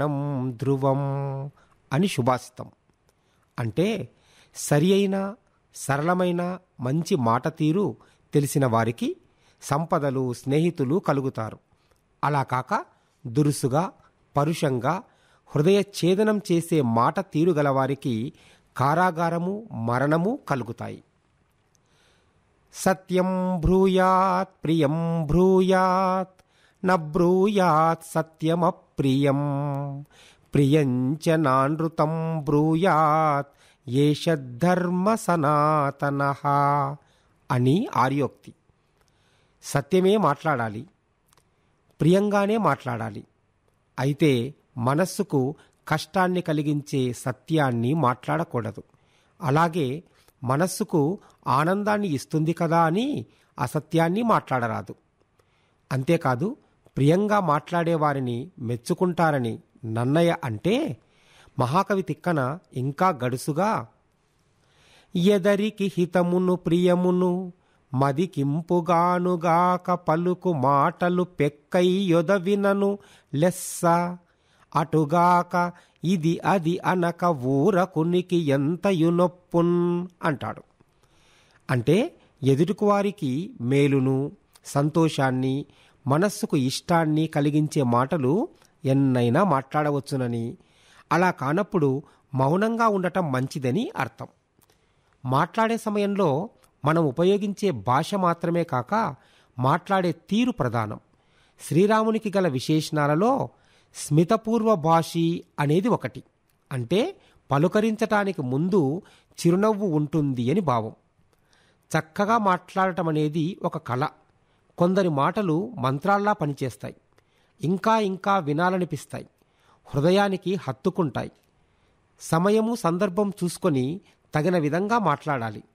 ధ్రువం అని శుభాషితం అంటే సరి అయిన సరళమైన మంచి మాట తీరు తెలిసిన వారికి సంపదలు స్నేహితులు కలుగుతారు అలా కాక దురుసుగా పరుషంగా హృదయ ఛేదనం చేసే మాట తీరు గలవారికి కారాగారము మరణము కలుగుతాయి సత్యం బ్రూయాత్ ప్రియం బ్రూయాత్ న బ్రూయాత్ సత్యమప్రియం ప్రియంచ నానృతం బ్రూయాత్ ఏష ధర్మ సనాతన అని ఆర్యోక్తి సత్యమే మాట్లాడాలి ప్రియంగానే మాట్లాడాలి అయితే మనస్సుకు కష్టాన్ని కలిగించే సత్యాన్ని మాట్లాడకూడదు అలాగే మనస్సుకు ఆనందాన్ని ఇస్తుంది కదా అని అసత్యాన్ని మాట్లాడరాదు అంతేకాదు ప్రియంగా మాట్లాడే వారిని మెచ్చుకుంటారని నన్నయ్య అంటే మహాకవి తిక్కన ఇంకా గడుసుగా ఎదరికి హితమును ప్రియమును మదికింపుగానుగాక పలుకు మాటలు పెక్కై యొదవినను లెస్స అటుగాక ఇది అది అనక ఊరకునికి ఎంతయునొప్పున్ అంటాడు అంటే ఎదుటికి వారికి మేలును సంతోషాన్ని మనస్సుకు ఇష్టాన్ని కలిగించే మాటలు ఎన్నైనా మాట్లాడవచ్చునని అలా కానప్పుడు మౌనంగా ఉండటం మంచిదని అర్థం మాట్లాడే సమయంలో మనం ఉపయోగించే భాష మాత్రమే కాక మాట్లాడే తీరు ప్రధానం శ్రీరామునికి గల విశేషణాలలో స్మితపూర్వ భాషి అనేది ఒకటి అంటే పలుకరించటానికి ముందు చిరునవ్వు ఉంటుంది అని భావం చక్కగా మాట్లాడటం అనేది ఒక కళ కొందరి మాటలు మంత్రాల్లా పనిచేస్తాయి ఇంకా ఇంకా వినాలనిపిస్తాయి హృదయానికి హత్తుకుంటాయి సమయము సందర్భం చూసుకొని తగిన విధంగా మాట్లాడాలి